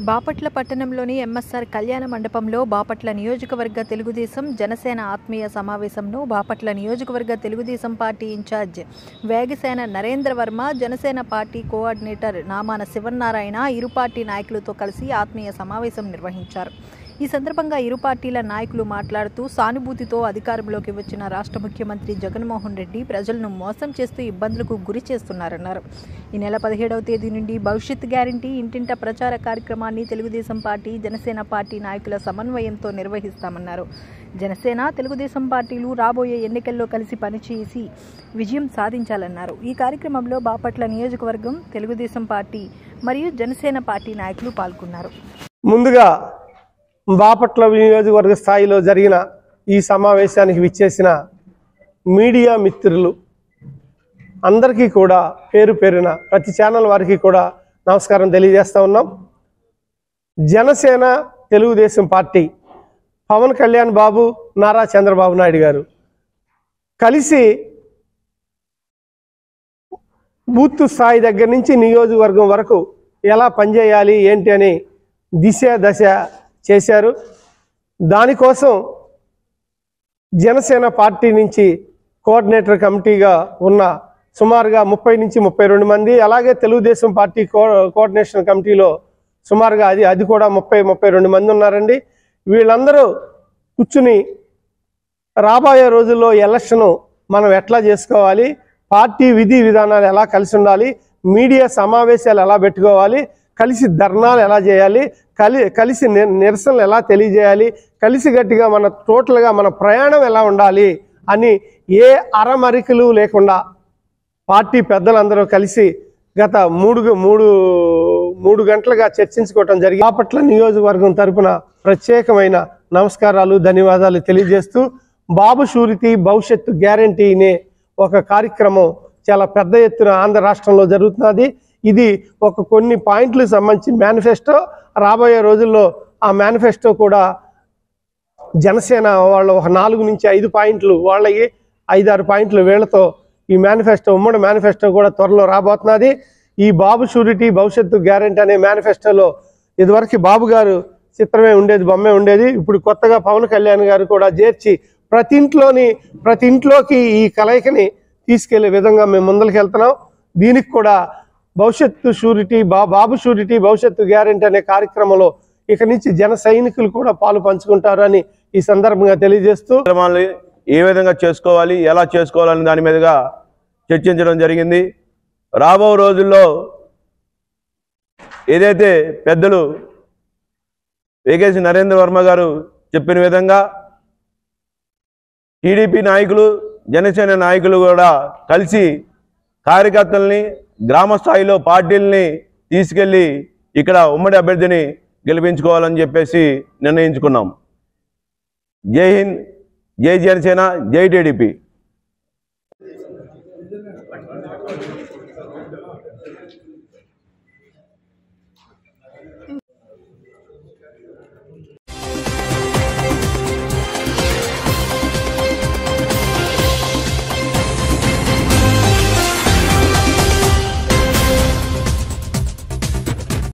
బాపట్ల పట్టణంలోని ఎంఎస్ఆర్ కళ్యాణ మండపంలో బాపట్ల నియోజకవర్గ తెలుగుదేశం జనసేన ఆత్మీయ సమావేశంను బాపట్ల నియోజకవర్గ Telugu Desam party incharge Vegesana Narendra Varma Janasena party coordinator Namana Sivannarayana ఇరు పార్టీ నాయకులతో కలిసి ఆత్మీయ సమావేశం నిర్వహించారు ఈ సందర్భంగా ఇరు పార్టీల నాయకులు మాట్లాడుతూ సానుభూతితో అధికారంలోకి వచ్చిన రాష్ట్ర ముఖ్యమంత్రి జగన్మోహన్ రెడ్డి ప్రజలను మోసం చేస్తూ ఇబ్బందులకు గురి చేస్తున్నారన్నారు ఈ నెల పదిహేడవ తేదీ నుండి భవిష్యత్ గ్యారంటీ ఇంటింట ప్రచార కార్యక్రమాన్ని తెలుగుదేశం పార్టీ జనసేన పార్టీ నాయకుల సమన్వయంతో నిర్వహిస్తామన్నారు జనసేన తెలుగుదేశం పార్టీలు రాబోయే ఎన్నికల్లో కలిసి పనిచేసి విజయం సాధించాలన్నారు ఈ కార్యక్రమంలో బాపట్ల నియోజకవర్గం తెలుగుదేశం పార్టీ మరియు జనసేన పార్టీ నాయకులు పాల్గొన్నారు ముందుగా బాపట్ల నియోజకవర్గ స్థాయిలో జరిగిన ఈ సమావేశానికి విచ్చేసిన మీడియా మిత్రులు అందరికీ కూడా పేరు పేరున ప్రతి ఛానల్ వారికి కూడా నమస్కారం తెలియజేస్తా ఉన్నాం జనసేన తెలుగుదేశం పార్టీ పవన్ కళ్యాణ్ బాబు నారా చంద్రబాబు నాయుడు గారు కలిసి బూత్ స్థాయి దగ్గర నుంచి నియోజకవర్గం వరకు ఎలా పనిచేయాలి ఏంటి అని దిశ దశ చేశారు దానికోసం జనసేన పార్టీ నుంచి కోఆర్డినేటర్ కమిటీగా ఉన్న సుమారుగా ముప్పై నుంచి ముప్పై రెండు మంది అలాగే తెలుగుదేశం పార్టీ కో కోఆర్డినేషన్ కమిటీలో సుమారుగా అది అది కూడా ముప్పై ముప్పై రెండు మంది ఉన్నారండి వీళ్ళందరూ కూర్చుని రాబోయే రోజుల్లో ఎలక్షను మనం ఎట్లా చేసుకోవాలి పార్టీ విధి విధానాలు ఎలా కలిసి ఉండాలి మీడియా సమావేశాలు ఎలా పెట్టుకోవాలి కలిసి ధర్నాలు ఎలా చేయాలి కలి కలిసి ని- నిరసనలు ఎలా తెలియజేయాలి కలిసి గట్టిగా మన టోటల్గా మన ప్రయాణం ఎలా ఉండాలి అని ఏ అరమరికలు లేకుండా పార్టీ పెద్దలందరూ కలిసి గత మూడు మూడు మూడు గంటలుగా చర్చించుకోవటం జరిగింది బాపట్ల నియోజకవర్గం తరపున ప్రత్యేకమైన నమస్కారాలు ధన్యవాదాలు తెలియజేస్తూ బాబు షూరిటీ భవిష్యత్తు గ్యారంటీనే ఒక కార్యక్రమం చాలా పెద్ద ఎత్తున ఆంధ్ర రాష్ట్రంలో జరుగుతున్నది ఇది ఒక కొన్ని పాయింట్లకు సంబంధించి మేనిఫెస్టో రాబోయే రోజుల్లో ఆ మేనిఫెస్టో కూడా జనసేన వాళ్ళు ఒక నాలుగు నుంచి ఐదు పాయింట్లు వాళ్ళకి ఐదారు పాయింట్లు వీళ్ళతో ఈ మేనిఫెస్టో ఉమ్మడి మేనిఫెస్టో కూడా త్వరలో రాబోతున్నది ఈ బాబు షూరిటీ భవిష్యత్తు గ్యారెంటీ అనే మేనిఫెస్టోలో ఇదివరకు బాబు గారు చిత్రమే ఉండేది బొమ్మే ఉండేది ఇప్పుడు కొత్తగా పవన్ కళ్యాణ్ గారు కూడా చేర్చి ప్రతి ఇంట్లోని ప్రతి ఇంట్లోకి ఈ కలయికని తీసుకెళ్లే విధంగా మేము ముందరికి వెళ్తున్నాం దీనికి కూడా భవిష్యత్తు షూరిటీ బా బాబు షూరిటీ భవిష్యత్తు గ్యారెంటీ అనే కార్యక్రమంలో ఇక నుంచి జన సైనికులు కూడా పాలు పంచుకుంటారు అని ఈ సందర్భంగా తెలియజేస్తూ కార్యక్రమాలు ఏ విధంగా చేసుకోవాలి ఎలా చేసుకోవాలని దాని మీదుగా చర్చించడం జరిగింది రాబో రోజుల్లో ఏదైతే పెద్దలు వేగేసి నరేంద్ర వర్మ గారు చెప్పిన విధంగా టీడీపీ నాయకులు జనసేన నాయకులు కూడా కలిసి కార్యకర్తల్ని గ్రామ స్థాయిలో పార్టీల్ని తీసుకెళ్ళి ఇక్కడ ఉమ్మడి అభ్యర్థిని గెలిపించుకోవాలని చెప్పేసి నిర్ణయించుకున్నాం జై హింద్ జై జనసేన జై టీడీపీ